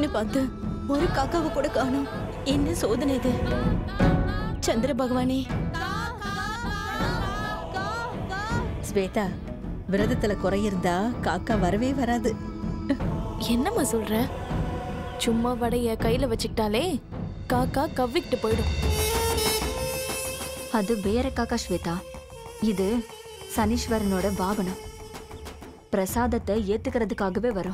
பார்த்து ஒரு காக்காவை கூட காணோம் என்ன சோதனை இது சந்திர பகவானே ஸ்வேதா விரதத்துல குறை இருந்தா காக்கா வரவே வராது என்னம்மா சொல்ற சும்மா வடைய கையில வச்சுக்கிட்டாலே காக்கா கவ்விக்கிட்டு போயிடும் அது வேற காக்கா ஸ்வேதா இது சனீஸ்வரனோட வாகனம் பிரசாதத்தை ஏத்துக்கிறதுக்காகவே வரும்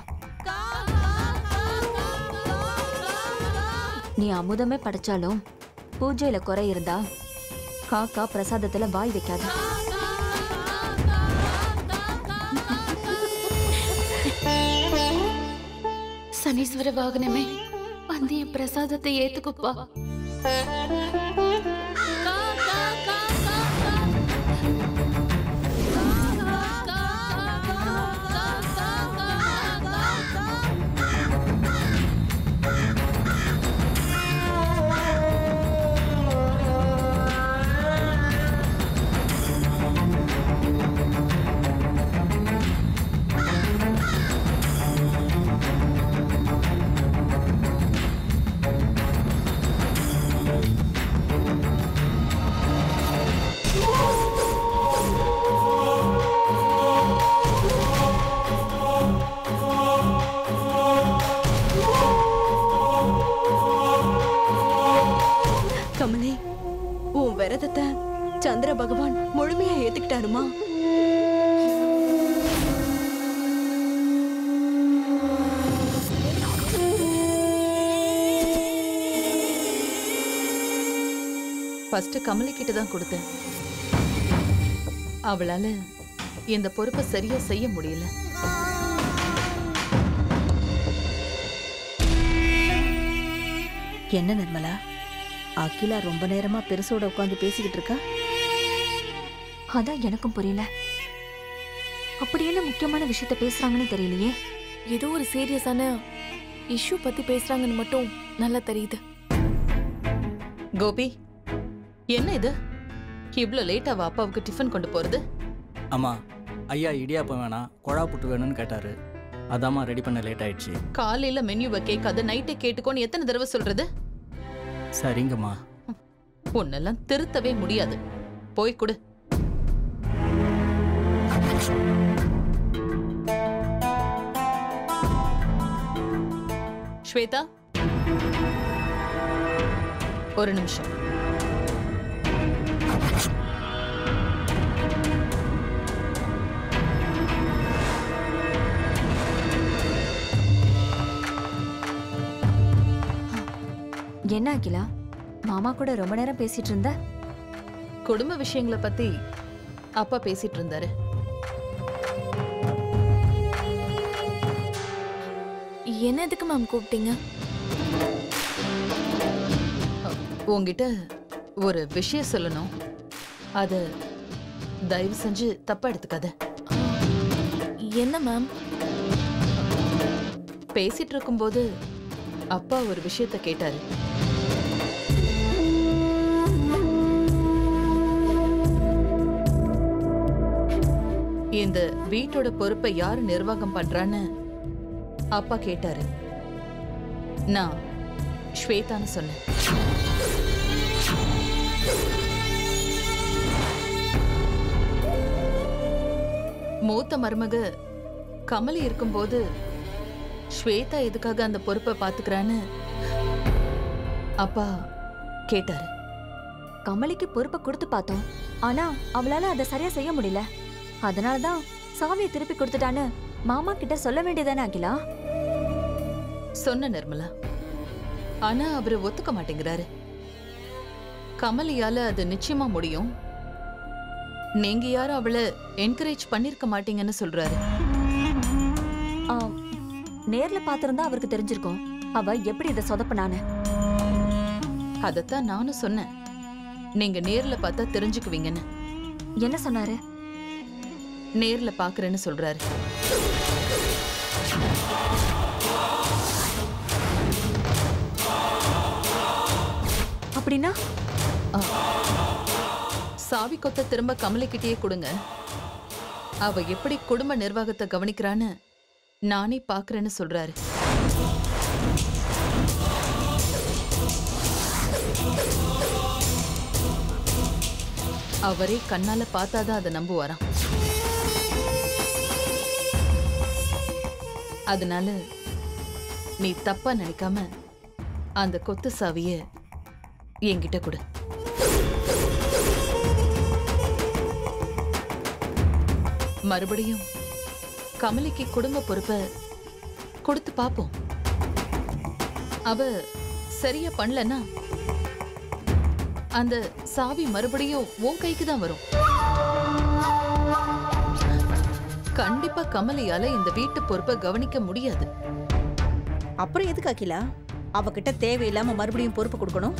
நீ அமுதமே படைச்சாலும் பூஜையில குறை இருந்தா காக்கா பிரசாதத்துல வாய் வைக்காத சனீஸ்வர வாகனமே வந்து என் பிரசாதத்தை ஏத்துக்குப்பா கமலே உன் விரதத்தை சந்திர பகவான் முழுமையா ஏத்துக்கிட்டாருமா ஃபர்ஸ்ட் கமலி கிட்ட தான் கொடுத்தேன் அவளால இந்த பொறுப்பை சரியா செய்ய முடியல என்ன நிர்மலா அகிலா ரொம்ப நேரமா பெருசோட உட்காந்து பேசிக்கிட்டு இருக்கா அதான் எனக்கும் புரியல அப்படி என்ன முக்கியமான விஷயத்த பேசுறாங்கன்னு தெரியலையே ஏதோ ஒரு சீரியஸான இஷ்யூ பத்தி பேசுறாங்கன்னு மட்டும் நல்லா தெரியுது கோபி என்ன இது இவ்ளோ லேட் அவ அப்பாவுக்கு டிஃபன் கொண்டு போறது அம்மா ஐயா இடியாப்பம் வேணாம் குழா புட்டு வேணும்னு கேட்டாரு அதாம்மா ரெடி பண்ண லேட் ஆயிடுச்சு காலையில மெனுவை கேட்காத நைட்டே கேட்டுக்கோன்னு எத்தனை தடவை சொல்றது சரிங்கம்மா உன்னெல்லாம் திருத்தவே முடியாது போய் கொடு ஸ்வேதா ஒரு நிமிஷம் என்ன அகிலா மாமா கூட ரொம்ப நேரம் பேசிட்டு இருந்த குடும்ப விஷயங்களை பத்தி அப்பா பேசிட்டு இருந்தாரு என்ன எதுக்கு மேம் கூப்பிட்டீங்க உங்ககிட்ட ஒரு விஷயம் சொல்லணும் அது தயவு செஞ்சு தப்பா எடுத்துக்காத என்ன மேம் பேசிட்டு இருக்கும்போது அப்பா ஒரு விஷயத்த கேட்டாரு இந்த வீட்டோட பொறுப்பை யாரு நிர்வாகம் பண்றான்னு அப்பா கேட்டாரு நான் ஸ்வேதான்னு சொன்னேன் மூத்த மருமக கமலி இருக்கும்போது ஸ்வேதா எதுக்காக அந்த பொறுப்பை பாத்துக்கிறான்னு அப்பா கேட்டாரு கமலிக்கு பொறுப்பை கொடுத்து பார்த்தோம் ஆனா அவளால அதை சரியா செய்ய முடியல அதனால தான் சாவியை திருப்பி கொடுத்துட்டான்னு மாமா கிட்ட சொல்ல வேண்டியதானே அகிலா சொன்ன நிர்மலா ஆனா அவரு ஒத்துக்க மாட்டேங்கிறாரு கமலியால அது நிச்சயமா முடியும் நீங்க யாரும் அவளை என்கரேஜ் பண்ணிருக்க மாட்டீங்கன்னு சொல்றாரு ஆ, நேர்ல பாத்திருந்தா அவருக்கு தெரிஞ்சிருக்கும் அவ எப்படி இதை சொதப்பினான்னு அதத்தான் நானும் சொன்னேன் நீங்க நேர்ல பார்த்தா தெரிஞ்சுக்குவீங்கன்னு என்ன சொன்னாரு நேர்ல பாக்குறேன்னு சொல்றாரு அப்படின்னா சாவி கொத்த திரும்ப கமலிக்கிட்டேயே கொடுங்க அவ எப்படி குடும்ப நிர்வாகத்தை கவனிக்கிறான்னு நானே பாக்குறேன்னு சொல்றாரு அவரே கண்ணால பார்த்தாதான் அதை நம்புவாராம் அதனால நீ தப்பா நினைக்காம அந்த கொத்து சாவிய என்கிட்ட கொடு மறுபடியும் கமலிக்கு குடும்ப பொறுப்பை கொடுத்து பாப்போம் அவ சரியா பண்ணலன்னா அந்த சாவி மறுபடியும் உன் கைக்கு தான் வரும் கண்டிப்பா கமலியால இந்த வீட்டு பொறுப்பை கவனிக்க முடியாது அப்புறம் எதுக்கு அகிலா அவகிட்ட தேவையில்லாம மறுபடியும் பொறுப்பு கொடுக்கணும்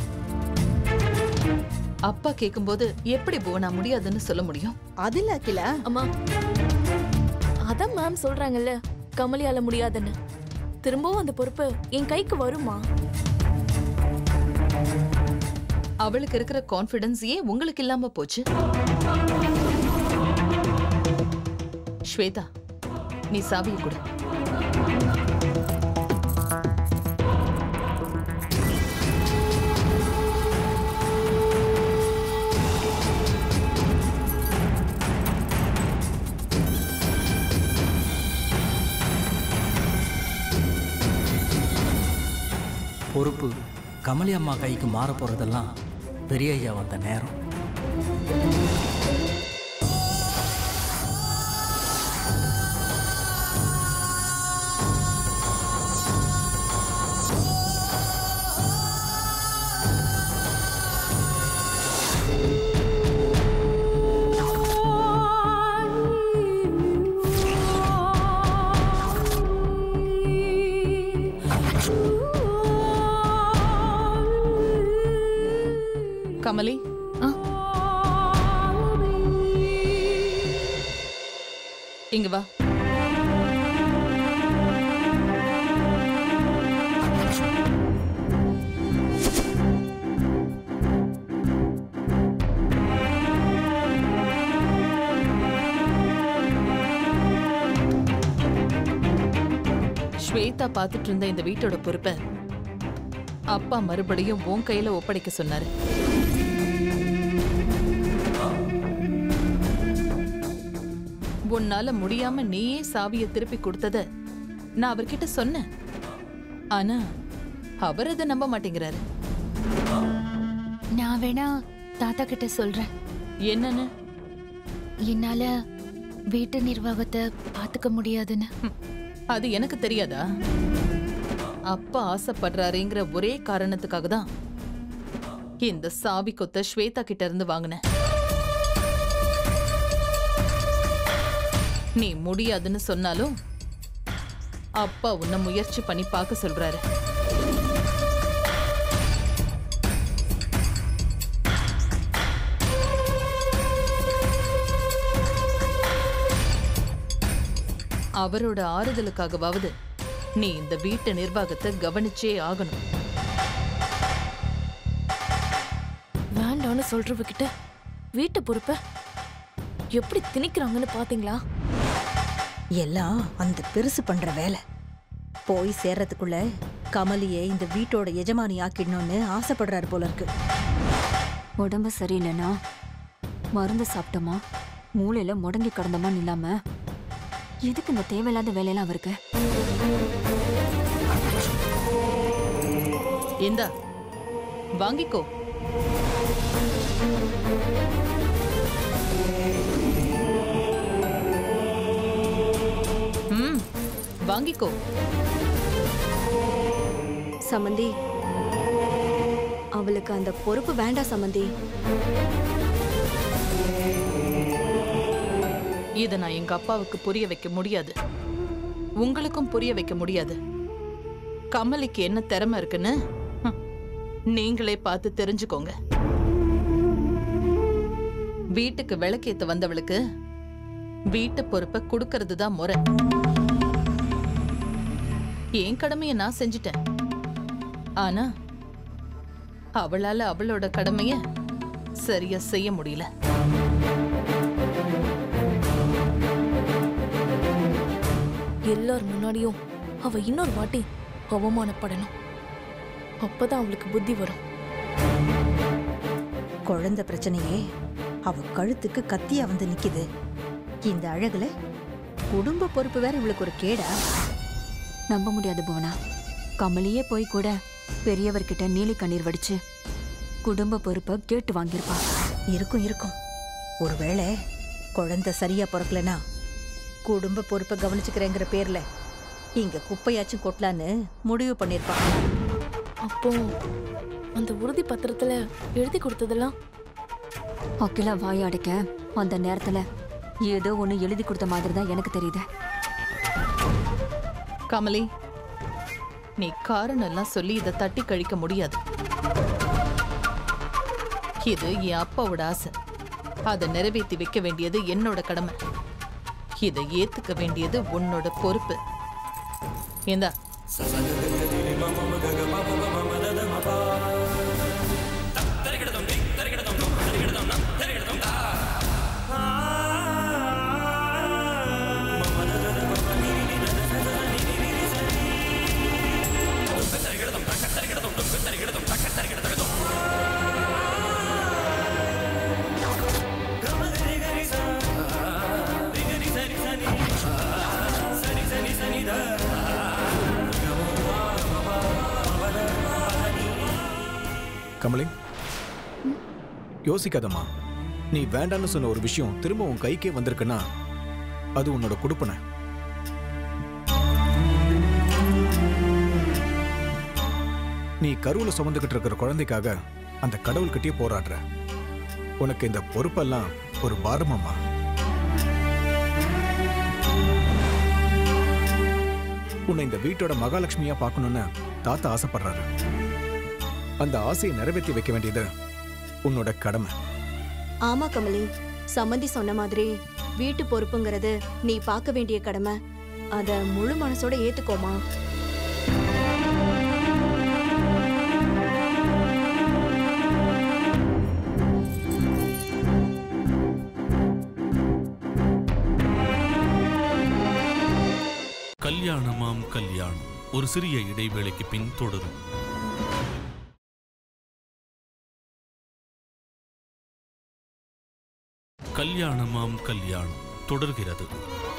அப்பா கேக்கும்போது எப்படி புவனா முடியாதுன்னு சொல்ல முடியும் அது இல்ல அகிலா அம்மா அதான் மேம் சொல்றாங்கல்ல கமலியால முடியாதுன்னு திரும்பவும் அந்த பொறுப்பு என் கைக்கு வருமா அவளுக்கு இருக்கிற கான்ஃபிடன்ஸ் ஏன் உங்களுக்கு இல்லாம போச்சு ஸ்வேதா நீ சாவியை கொடு பொறுப்பு கமலி அம்மா கைக்கு மாற போகிறதெல்லாம் பெரிய ஐயா வந்த நேரம் கமலி ஆ. இங்க வா ஸ்வேதா பார்த்துட்டு இருந்த இந்த வீட்டோட பொறுப்பை அப்பா மறுபடியும் உன் கையில ஒப்படைக்க சொன்னாரு உன்னால முடியாம நீயே சாவிய திருப்பி கொடுத்தத நான் அவர்கிட்ட சொன்னேன் ஆனா அவர் அதை நம்ப மாட்டேங்கிறாரு நான் வேணா தாத்தா கிட்ட சொல்றேன் என்னன்னு என்னால வீட்டு நிர்வாகத்தை பாத்துக்க முடியாதுன்னு ஹம், அது எனக்கு தெரியாதா அப்பா ஆசைப்படுறாருங்கிற ஒரே காரணத்துக்காக தான் இந்த சாவி கொத்த ஸ்வேதா கிட்ட இருந்து வாங்கினேன் நீ முடியாதுன்னு சொன்னாலும் அப்பா உன்னை முயற்சி பண்ணி பார்க்க சொல்றாரு அவரோட ஆறுதலுக்காகவாவது நீ இந்த வீட்டு நிர்வாகத்தை கவனிச்சே ஆகணும் வேண்டான்னு சொல்றவ கிட்ட வீட்டு பொறுப்பை எப்படி திணிக்கிறாங்கன்னு பாத்தீங்களா எல்லாம் அந்த பெருசு பண்ற வேலை போய் சேர்றதுக்குள்ள கமலியை இந்த வீட்டோட எஜமானி ஆக்கிடணும்னு ஆசைப்படுறாரு போல இருக்கு உடம்பு சரியில்லைன்னா மருந்து சாப்பிட்டோமா மூளையில முடங்கி கிடந்தோமா இல்லாம எதுக்கு இந்த தேவையில்லாத வேலையெல்லாம் அவருக்கு இந்தா வாங்கிக்கோ ம் வாங்கிக்கோ சமந்தி அவளுக்கு அந்த பொறுப்பு வேண்டாம் சமந்தி இதை நான் எங்க அப்பாவுக்கு புரிய வைக்க முடியாது உங்களுக்கும் புரிய வைக்க முடியாது கமலிக்கு என்ன திறமை இருக்குன்னு ஹம், நீங்களே பார்த்து தெரிஞ்சுக்கோங்க வீட்டுக்கு விளக்கேத்த வந்தவளுக்கு வீட்டு பொறுப்பை கொடுக்கறது தான் முறை என் கடமையை நான் செஞ்சுட்டேன் ஆனா அவளால அவளோட கடமைய சரியா செய்ய முடியல எல்லார் முன்னாடியும் அவ இன்னொரு வாட்டி அவமானப்படணும் அப்பதான் அவளுக்கு புத்தி வரும் குழந்தை பிரச்சனையே அவ கழுத்துக்கு கத்தியா வந்து நிக்குது இந்த அழகுல குடும்ப பொறுப்பு வேற இவளுக்கு ஒரு கேடா நம்ப முடியாது புவனா கமலியே போய் கூட பெரியவர்கிட்ட நீலி கண்ணீர் வடிச்சு குடும்ப பொறுப்பை கேட்டு வாங்கியிருப்பா இருக்கும் இருக்கும் ஒருவேளை குழந்தை சரியா பிறக்கலனா குடும்ப பொறுப்பை கவனிச்சுக்கிறேங்கிற பேர்ல இங்க குப்பையாச்சும் கொட்டலான்னு முடிவு பண்ணிருப்பான் அப்போ அந்த உறுதி பத்திரத்துல எழுதி கொடுத்ததெல்லாம் அகிலா வாய் அடைக்க அந்த நேரத்துல ஏதோ ஒண்ணு எழுதி கொடுத்த மாதிரி தான் எனக்கு தெரியுது கமலி நீ காரணம் எல்லாம் சொல்லி இதை தட்டி கழிக்க முடியாது இது என் அப்பாவோட ஆசை அதை நிறைவேற்றி வைக்க வேண்டியது என்னோட கடமை இதை ஏத்துக்க வேண்டியது உன்னோட பொறுப்பு ஏந்தா கமலி யோசிக்காதம்மா நீ வேண்டான்னு சொன்ன ஒரு விஷயம் திரும்ப உன் கைக்கே வந்திருக்குன்னா அது உன்னோட கொடுப்பனை நீ கருவுல சுமந்துகிட்டு இருக்கிற குழந்தைக்காக அந்த கடவுள்கிட்டயே போராடுற உனக்கு இந்த பொறுப்பெல்லாம் ஒரு பாரமம்மா உன்னை இந்த வீட்டோட மகாலட்சுமியா பார்க்கணும்னு தாத்தா ஆசைப்படுறாரு அந்த ஆசையை நிறைவேற்றி வைக்க வேண்டியது உன்னோட கடமை ஆமா கமலி சம்மந்தி சொன்ன மாதிரி வீட்டு பொறுப்புங்கிறது நீ பார்க்க வேண்டிய கடமை அத முழு மனசோட ஏத்துக்கோமா கல்யாணமாம் கல்யாணம் ஒரு சிறிய இடைவேளைக்கு பின் தொடரும் கல்யாணமாம் கல்யாணம் தொடர்கிறது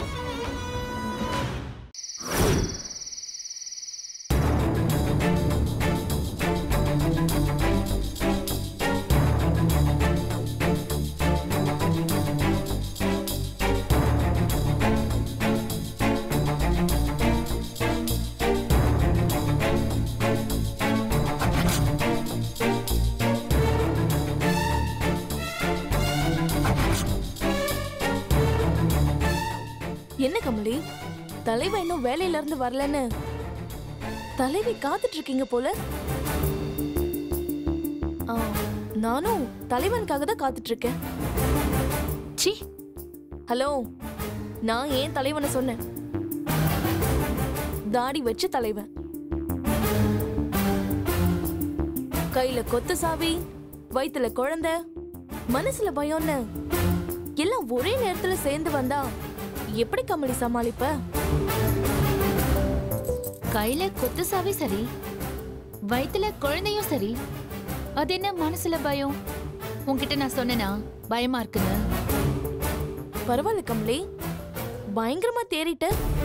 என்ன கமலி தலைவன் இன்னும் வேலையில இருந்து வரலன்னு தலைவி காத்துட்டு இருக்கீங்க போல ஆ, நானும் தலைவனுக்காக தான் காத்துட்டு இருக்கேன் சி ஹலோ நான் ஏன் தலைவனை சொன்னேன் தாடி வச்ச தலைவன் கையில கொத்து சாவி வயித்துல குழந்தை மனசுல பயம்னு எல்லாம் ஒரே நேரத்துல சேர்ந்து வந்தா எப்படி கமலி சமாளிப்ப கையில கொத்து சாவி சரி வயித்துல குழந்தையும் சரி அது என்ன மனசுல பயம் உன்கிட்ட நான் சொன்னேனா பயமா இருக்குன்னு பரவாயில்ல கமலி பயங்கரமா தேறிட்ட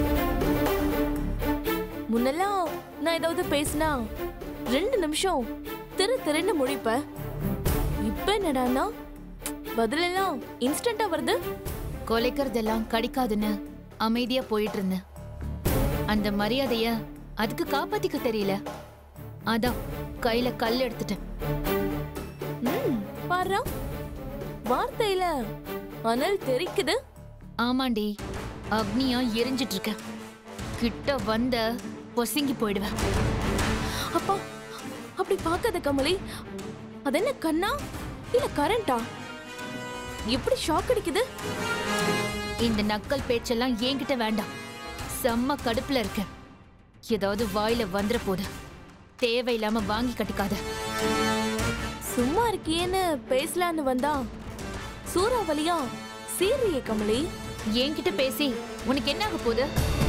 முன்னெல்லாம் நான் ஏதாவது பேசினா ரெண்டு நிமிஷம் திரு திருன்னு முழிப்ப இப்ப என்னடான்னா பதிலெல்லாம் இன்ஸ்டன்டா வருது கொலைக்கிறதெல்லாம் கடிக்காதுன்னு அமைதியா போயிட்டு இருந்தேன் அந்த மரியாதைய அதுக்கு காப்பாத்திக்க தெரியல அதான் கையில கல் எடுத்துட்டேன் ம் பாரு வார்த்தையில அனல் தெரிக்குது ஆமாண்டி அக்னியா எரிஞ்சிட்டு இருக்க கிட்ட வந்த பொசுங்கி போயிடுவேன் அப்பா அப்படி பார்க்காத கமலி அது என்ன கண்ணா இல்ல கரண்டா எப்படி ஷாக் அடிக்குது இந்த நக்கல் பேச்செல்லாம் என்கிட்ட வேண்டாம் செம்ம கடுப்புல இருக்கேன் ஏதாவது வாயில வந்துட போகுது தேவையில்லாம வாங்கி கட்டிக்காத சும்மா இருக்கியேன்னு பேசலான்னு வந்தா சூறாவளியா சீரியே கமலி என்கிட்ட பேசி உனக்கு என்ன ஆக போகுது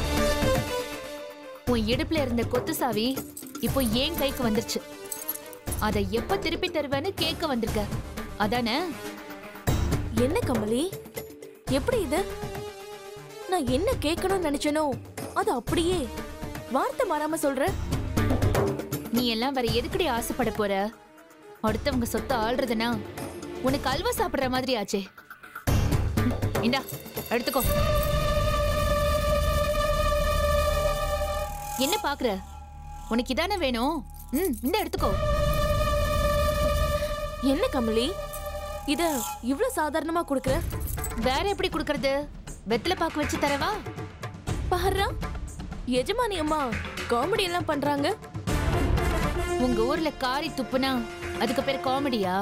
உன் இடுப்புல இருந்த கொத்து சாவி இப்போ என் கைக்கு வந்துருச்சு அதை எப்ப திருப்பி தருவேன்னு கேட்க வந்திருக்க அதானே என்ன கமலி எப்படி இது நான் என்ன கேட்கணும்னு நினைச்சனோ அது அப்படியே வார்த்தை மாறாம சொல்ற நீ எல்லாம் வேற எதுக்குடி ஆசைப்பட போற அடுத்தவங்க சொத்தை ஆள்றதுனா உனக்கு அல்வா சாப்பிடுற மாதிரி ஆச்சே ம், இந்தா எடுத்துக்கோ என்ன பாக்குற உனக்கு இதானே வேணும் ம் இந்த எடுத்துக்கோ என்ன கமலி இத இவ்ளோ சாதாரணமா குடுக்குற வேற எப்படி கொடுக்கறது வெத்தலை பாக்கு வச்சு தரவா பாருடா எஜமானி அம்மா காமெடி எல்லாம் பண்றாங்க உங்க ஊர்ல காரி துப்புனா அதுக்கு பேர் காமெடியா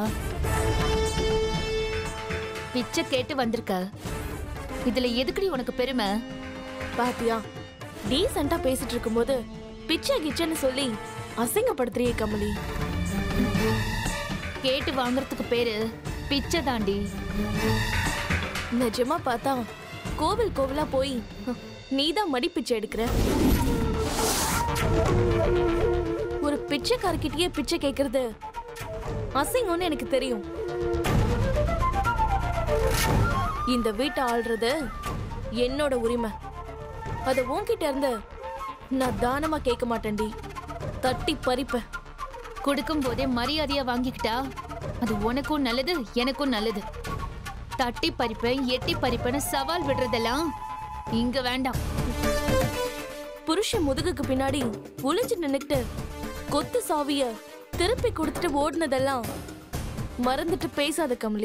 பிச்சை கேட்டு வந்திருக்க இதுல எதுக்குடி உனக்கு பெருமை பாத்தியா டீசெண்டா பேசிட்டு இருக்கும்போது பிச்சை கிச்சன்னு சொல்லி அசிங்கப்படுத்துறியே கமலி கேட்டு வாங்குறதுக்கு பேரு பிச்சை தாண்டி நிஜமா பார்த்தா கோவில் கோவிலா போய் நீதான் மடி பிச்சை எடுக்கிற ஒரு பிச்சைக்காரக்கிட்டயே பிச்சை கேக்குறது அசிங்கம்னு எனக்கு தெரியும் இந்த வீட்டை ஆள்றது என்னோட உரிமை அத உன்கிட்ட இருந்து நான் தானமா கேட்க மாட்டேன்டி தட்டி பறிப்பேன் கொடுக்கும் போதே மரியாதையா வாங்கிக்கிட்டா அது உனக்கும் நல்லது எனக்கும் நல்லது தட்டி பறிப்பேன் எட்டி பறிப்பேன்னு சவால் விடுறதெல்லாம் இங்க வேண்டாம் புருஷன் முதுகுக்கு பின்னாடி ஒளிஞ்சு நின்னுக்கிட்டு கொத்து சாவிய திருப்பி கொடுத்துட்டு ஓடுனதெல்லாம் மறந்துட்டு பேசாத கமலி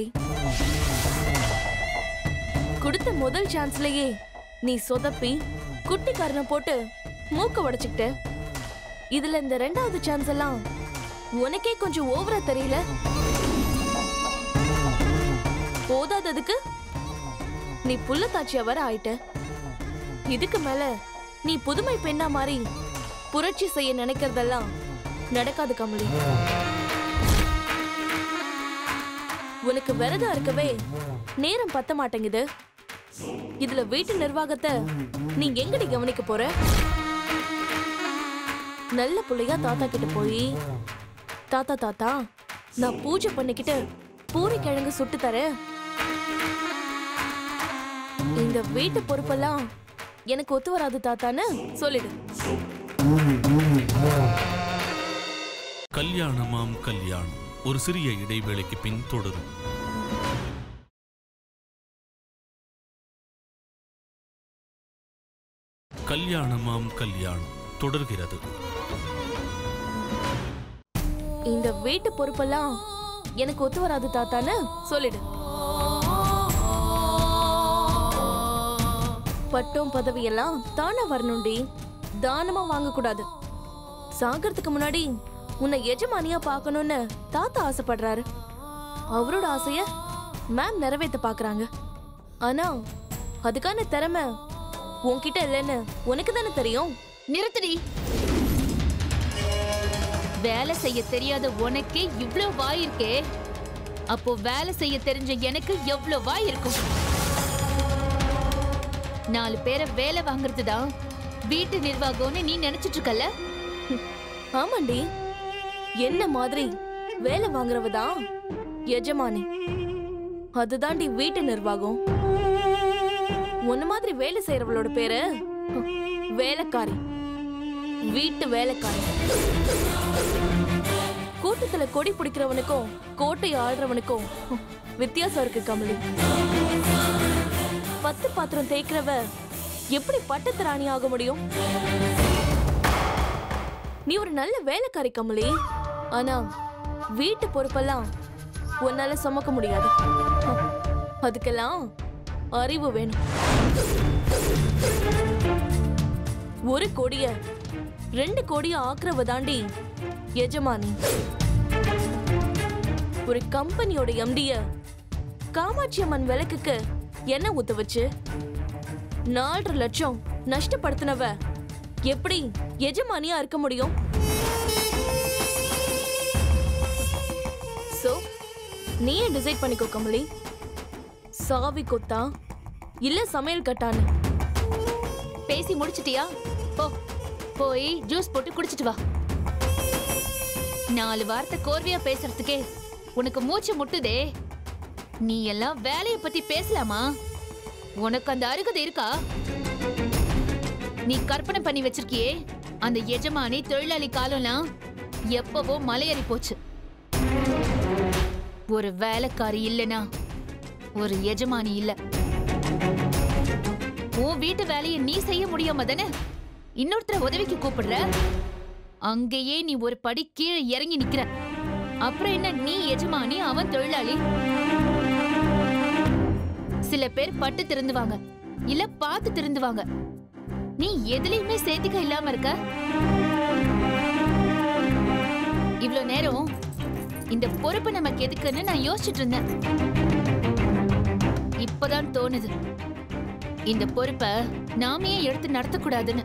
கொடுத்த முதல் சான்ஸ்லயே நீ சொதப்பி குட்டிக்காரனை போட்டு மூக்க உடைச்சுக்கிட்ட இதுல இந்த ரெண்டாவது சான்ஸ் எல்லாம் உனக்கே கொஞ்சம் ஓவரா தெரியல போதாததுக்கு நீ புள்ளத்தாச்சியா வர ஆயிட்ட இதுக்கு மேல நீ புதுமை பெண்ணா மாறி புரட்சி செய்ய நினைக்கிறதெல்லாம் நடக்காது கமலி உனக்கு விரதம் இருக்கவே நேரம் பத்த மாட்டேங்குது இதுல வீட்டு நிர்வாகத்தை நீ எங்கடி கவனிக்க போற நல்ல புள்ளையா தாத்தா கிட்ட போய் தாத்தா தாத்தா நான் பூஜை பண்ணிக்கிட்டு பூரி கிழங்கு சுட்டு தரேன் இந்த வீட்டு பொறுப்பெல்லாம் எனக்கு ஒத்து வராது தாத்தான்னு சொல்லிடு கல்யாணமாம் கல்யாணம் ஒரு சிறிய இடைவேளைக்கு பின் தொடரும் கல்யாணமாம் கல்யாணம் தொடர்கிறது இந்த வீட்டு பொறுப்பெல்லாம் எனக்கு ஒத்து வராது தாத்தான்னு சொல்லிடு பட்டம் பதவியெல்லாம் தானா வரணும்டி தானமா வாங்க கூடாது சாகிறதுக்கு முன்னாடி உன்னை எஜமானியா பார்க்கணும்னு தாத்தா ஆசைப்படுறாரு அவரோட ஆசைய மேம் நிறைவேத்த பாக்குறாங்க ஆனா அதுக்கான திறமை உன்கிட்ட இல்லைன்னு உனக்கு தானே தெரியும் நிறுத்துடி வேலை செய்ய தெரியாத உனக்கே இவ்ளோ வாய் இருக்கே அப்போ வேலை செய்ய தெரிஞ்ச எனக்கு எவ்வளவு வாய் இருக்கும் நாலு பேரை வேலை வாங்குறது தான் வீட்டு நிர்வாகம்னு நீ நினைச்சிட்டு இருக்கல ஆமாண்டி என்ன மாதிரி வேலை வாங்குறவ தான் எஜமானி அதுதாண்டி வீட்டு நிர்வாகம் உன்ன மாதிரி வேலை செய்யறவளோட பேரு ஹம், வேலைக்காரி வீட்டு வேலைக்காரி கூட்டத்துல கொடி பிடிக்கிறவனுக்கும் கோட்டை ஆடுறவனுக்கும் ஹம், வித்தியாசம் இருக்கு கமலி பத்து பாத்திரம் தேய்க்கிறவ எப்படி பட்டத்து ராணி ஆக முடியும் நீ ஒரு நல்ல வேலைக்காரி கமலி ஆனா வீட்டு பொறுப்பெல்லாம் உன்னால சுமக்க முடியாது ஹம், அதுக்கெல்லாம் அறிவு வேணும் ஒரு கோடிய ரெண்டு கோடிய ஆக்குறவ தாண்டி எஜமானி ஒரு கம்பெனியோட எம்டிய காமாட்சி அம்மன் விளக்குக்கு என்ன ஊத்த வச்சு நாலரை லட்சம் நஷ்டப்படுத்தினவ எப்படி எஜமானியா இருக்க முடியும் சோ நீயே டிசைட் பண்ணிக்கோ கமலி சாவி கொத்தா இல்ல சமையல் கட்டான்னு பேசி முடிச்சிட்டியா போ போய் ஜூஸ் போட்டு குடிச்சிட்டு வா நாலு வார்த்தை கோர்வையா பேசுறதுக்கே உனக்கு மூச்சு முட்டுதே நீ எல்லாம் வேலைய பத்தி பேசலாமா உனக்கு அந்த அருகதை இருக்கா நீ கற்பனை பண்ணி வச்சிருக்கியே அந்த எஜமானி தொழிலாளி காலம்லாம் எப்பவோ மலையேறி போச்சு ஒரு வேலைக்காரி இல்லனா ஒரு எஜமானி இல்ல உன் வீட்டு வேலையை நீ செய்ய முடியாம தானே இன்னொருத்தர உதவிக்கு கூப்பிடுற அங்கேயே நீ ஒரு படி கீழே இறங்கி நிக்கிற அப்புறம் என்ன நீ எஜமானி அவன் தொழிலாளி சில பேர் பட்டு திருந்துவாங்க இல்ல பார்த்து திருந்துவாங்க நீ எதுலயுமே சேர்த்துக்க இல்லாம இருக்க இவ்ளோ நேரம் இந்த பொறுப்பு நமக்கு எதுக்குன்னு நான் யோசிச்சுட்டு இருந்தேன் இப்பதான் தோணுது இந்த பொறுப்பை நாமே எடுத்து நடத்தக்கூடாதுன்னு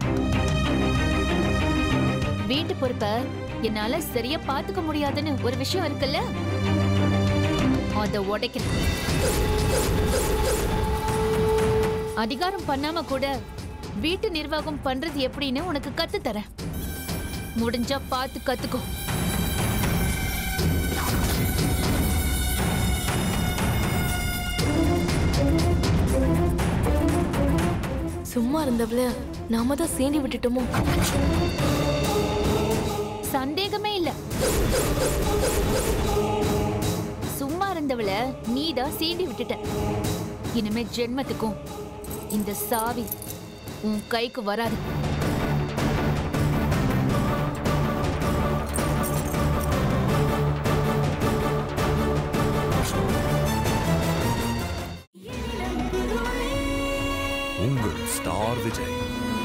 வீட்டு பொறுப்பை என்னால சரியா பாத்துக்க முடியாதுன்னு ஒரு விஷயம் இருக்குல்ல அத உடைக்கிறேன் அதிகாரம் பண்ணாம கூட வீட்டு நிர்வாகம் பண்றது எப்படின்னு உனக்கு கத்து தரேன் முடிஞ்சா பார்த்து கத்துக்கோ சும்மா இருந்தவள நாம தான் சேண்டி விட்டுட்டோமோ சந்தேகமே இல்ல சும்மா இருந்தவள நீதான் சீண்டி விட்டுட்ட இனிமே ஜென்மத்துக்கும் இந்த சாவி உன் கைக்கு வராது உங்கள் ஸ்டார் விஜய்